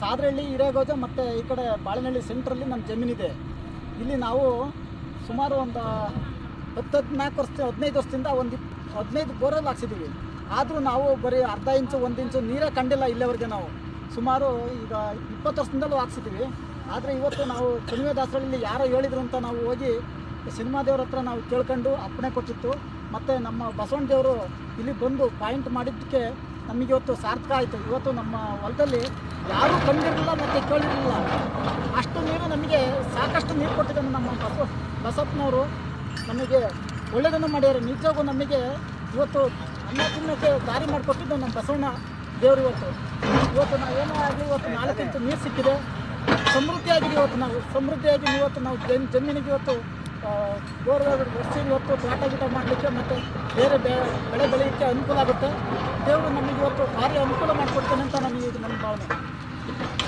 ಸಾದ್ರಹಳ್ಳಿ ಹಿರೇಗೋಜ ಮತ್ತು ಈ ಕಡೆ ಬಾಳೆನಹಳ್ಳಿ ಸೆಂಟ್ರಲ್ಲಿ ನಮ್ಮ ಜಮೀನಿದೆ ಇಲ್ಲಿ ನಾವು ಸುಮಾರು ಒಂದು ಹತ್ತು ಹದಿನಾಲ್ಕು ವರ್ಷ ಹದಿನೈದು ವರ್ಷದಿಂದ ಒಂದು ಇಪ್ ಹದಿನೈದು ಬೋರಲ್ಲಿ ಹಾಕ್ಸಿದ್ದೀವಿ ಆದರೂ ನಾವು ಬರೀ ಅರ್ಧ ಇಂಚು ಒಂದು ಇಂಚು ನೀರೇ ಕಂಡಿಲ್ಲ ಇಲ್ಲಿವರೆಗೆ ನಾವು ಸುಮಾರು ಈಗ ಇಪ್ಪತ್ತು ವರ್ಷದಿಂದಲೂ ಹಾಕ್ಸಿದ್ದೀವಿ ಆದರೆ ಇವತ್ತು ನಾವು ಕಣಿವೆ ದಾಸರಲ್ಲಿ ಯಾರೋ ಹೇಳಿದ್ರು ಅಂತ ನಾವು ಹೋಗಿ ಸಿನಿಮಾ ದೇವ್ರ ಹತ್ರ ನಾವು ಕೇಳ್ಕೊಂಡು ಅಪ್ಪಣೆ ಕೊಟ್ಟಿತ್ತು ಮತ್ತು ನಮ್ಮ ಬಸವಣ್ಣ ದೇವರು ಇಲ್ಲಿ ಬಂದು ಪಾಯಿಂಟ್ ಮಾಡಿದ್ದಕ್ಕೆ ನಮಗೆ ಇವತ್ತು ಸಾರ್ಥಕ ಆಯಿತು ಇವತ್ತು ನಮ್ಮ ಹೊಲದಲ್ಲಿ ಯಾರೂ ಕಂಡಿರಲಿಲ್ಲ ಮತ್ತು ಕೇಳಿರಲಿಲ್ಲ ಅಷ್ಟು ನೀರು ನಮಗೆ ಸಾಕಷ್ಟು ನೀರು ಕೊಟ್ಟಿದ್ದಾನೆ ನಮ್ಮ ಬಸವ ಬಸಪ್ಪನವರು ನಮಗೆ ಒಳ್ಳೆಯದನ್ನು ಮಾಡ್ಯಾರ ನಿಜವಾಗೂ ನಮಗೆ ಇವತ್ತು ಅನ್ನ ತಿನ್ನೋಕ್ಕೆ ದಾರಿ ಮಾಡಿಕೊಟ್ಟಿದ್ದು ನಮ್ಮ ಬಸವಣ್ಣ ದೇವರು ಇವತ್ತು ಇವತ್ತು ನಾವೇನೋ ಆಗಲಿ ಇವತ್ತು ನಾಲ್ಕು ಇಂಚು ನೀರು ಸಿಕ್ಕಿದೆ ಸಮೃದ್ಧಿಯಾಗಿದೆ ಇವತ್ತು ನಾವು ಸಮೃದ್ಧಿಯಾಗಿ ಇವತ್ತು ನಾವು ಜನ್ ಜಮೀನಿಗೆ ಇವತ್ತು ಬೋರ್ ವರ್ಷ ಇವತ್ತು ತೋಟ ಗೀಟ ಮಾಡಲಿಕ್ಕೆ ಮತ್ತು ಬೇರೆ ಬೆ ಬೆಳೆ ಬೆಳೆಯೋಕ್ಕೆ ಅನುಕೂಲ ಆಗುತ್ತೆ ದೇವರು ನಮಗೆ ಇವತ್ತು ಭಾರಿ ಅನುಕೂಲ ಮಾಡಿಕೊಡ್ತಾನೆ ಅಂತ ನಮಗೆ ಇದು ನನ್ನ ಭಾವನೆ